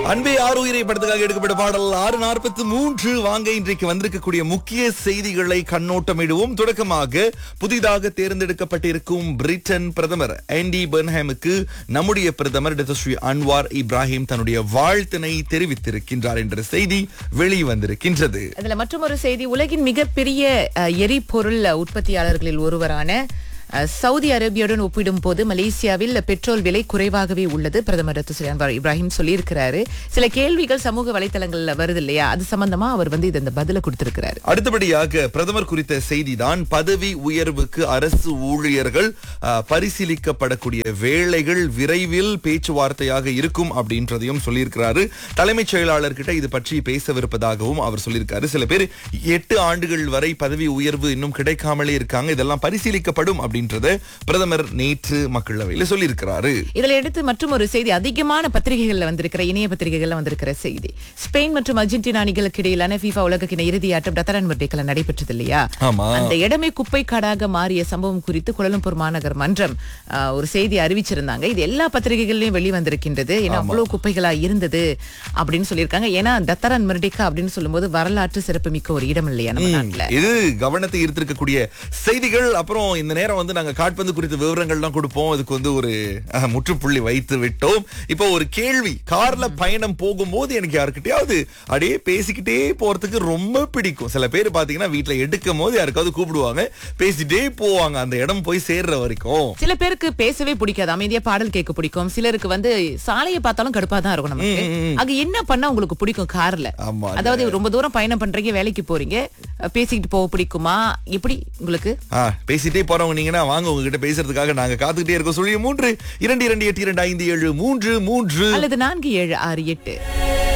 அன்பே ஆறு உயிரை படத்துக்காக எடுக்கப்பட்ட பாடல் ஆறு நாற்பத்தி மூன்று வாங்க இன்றைக்கு வந்திருக்கக்கூடிய முக்கிய செய்திகளை கண்ணோட்டமிடுவோம் தொடக்கமாக புதிதாக தேர்ந்தெடுக்கப்பட்டிருக்கும் பிரிட்டன் பிரதமர் ஆண்டி பெர்ன்ஹாமுக்கு நம்முடைய பிரதமர் டாக்டர் ஸ்ரீ அன்வார் இப்ராஹிம் தன்னுடைய வாழ்த்தினை தெரிவித்திருக்கின்றார் என்ற செய்தி வெளிவந்திருக்கின்றது அதுல மற்றொரு செய்தி உலகின் மிகப்பெரிய அஹ், எரிபொருள் உற்பத்தியாளர்களில் ஒருவரான அஹ், சவுதி அரேபியாவுடன் ஒப்பிடும் போது மலேசியாவில் பெட்ரோல் விலை குறைவாகவே உள்ளது பிரதமர் டாக்டர் ஸ்ரீ அன்வார் இப்ராஹிம் சொல்லியிருக்கிறாரு சில கேள்விகள் சமூக வலைத்தளங்கள்ல வருது இல்லையா அது சம்பந்தமா அவர் வந்து இது இந்த பதில கொடுத்திருக்கிறாரு அடுத்தபடியாக பிரதமர் குறித்த செய்திதான் பதவி உயர்வுக்கு அரசு ஊழியர்கள் அஹ், பரிசீலிக்கப்படக்கூடிய வேளைகள் விரைவில் பேச்சுவார்த்தையாக இருக்கும் அப்படின்றதையும் சொல்லியிருக்கிறாரு தலைமைச் செயலாளர்கிட்ட இது பற்றி பேசவிருப்பதாகவும் அவர் சொல்லியிருக்காரு சில பேர் எட்டு ஆண்டுகள் வரை பதவி உயர்வு இன்னும் கிடைக்காமலே இருக்காங்க இதெல்லாம் பரிசீலிக்கப்படும் அப்படின்றத பிரதமர் நேற்று மக்களவையில சொல்லியிருக்கிறாரு இதில் எடுத்து மற்றும் ஒரு செய்தி அதிகமான பத்திரிகைகள்ல வந்திருக்கிற இணைய பத்திரிகைகள்ல வந்திருக்கிற செய்தி ஸ்பெயின் மற்றும் அர்ஜென்டினா அணிகளுக்கு இடையிலான FIFA உலகக்கிண இறுதி ஆட்டம் டத்தரன் மர்டேக்கல நடைபெற்றது இல்லையா ஆமா அந்த இடமே குப்பை காடாக மாறிய சம்பவம் குறித்து குலலம்பூர் மாநகர் மன்றம் ஆஹ், ஒரு செய்தி அறிவிச்சிருந்தாங்க இது எல்லா பத்திரிகைகள்லயும் வெளிவந்திருக்கின்றது ஏன்னா அவ்வளவு குப்பைகளா இருந்தது அப்படின்னு சொல்லியிருக்காங்க ஏன்னா தத்தரன் மர்டேக்கா அப்படின்னு சொல்லும்போது வரலாற்று சிறப்புமிக்க ஒரு இடம் இல்லையா நம்ம நாட்டுல இது கவனத்தை ஈர்த்திருக்கக்கூடிய செய்திகள் அப்புறம் இந்த நேரம் வந்து நாங்க காட்பந்து குறித்த விவரங்கள்லாம் கொடுப்போம் இதுக்கு வந்து ஒரு அஹ், முற்றுப்புள்ளி வைத்து விட்டோம் இப்போ ஒரு கேள்வி கார்ல பயணம் போகும்போது எனக்கு யாருக்கிட்டயாவது அப்படியே பேசிக்கிட்டே போறதுக்கு ரொம்ப பிடிக்கும் சில பேர் பாத்தீங்கன்னா வீட்ல எடுக்கும் போது யாருக்காவது கூப்பிடுவாங்க பேசிட்டே போவாங்க அந்த இடம் போய் சேர்ற வரைக்கும் சில பேருக்கு பேசவே பிடிக்காது அமைதியா பாடல் கேட்க பிடிக்கும் சிலருக்கு வந்து சாலையை பார்த்தாலும் கடுப்பா தான் இருக்கும் நமக்கு அங்க என்ன பண்ணா உங்களுக்கு பிடிக்கும் கார்ல ஆமா அதாவது ரொம்ப தூரம் பயணம் பண்றீங்க வேலைக்கு போறீங்க அஹ் பேசிக்கிட்டு போக பிடிக்குமா எப்படி உங்களுக்கு ஆ, பேசிட்டே போறவங்க நீங்கன்னா வாங்க உங்ககிட்ட பேசுறதுக்காக நாங்க காத்துக்கிட்டே இருக்கோம் சொல்லி மூன்று இரண்டு இரண்டு எட்டு இரண்டு ஐந்து ஏழு மூன்று மூன்று அல்லது நான்கு ஏழு ஆறு எட்டு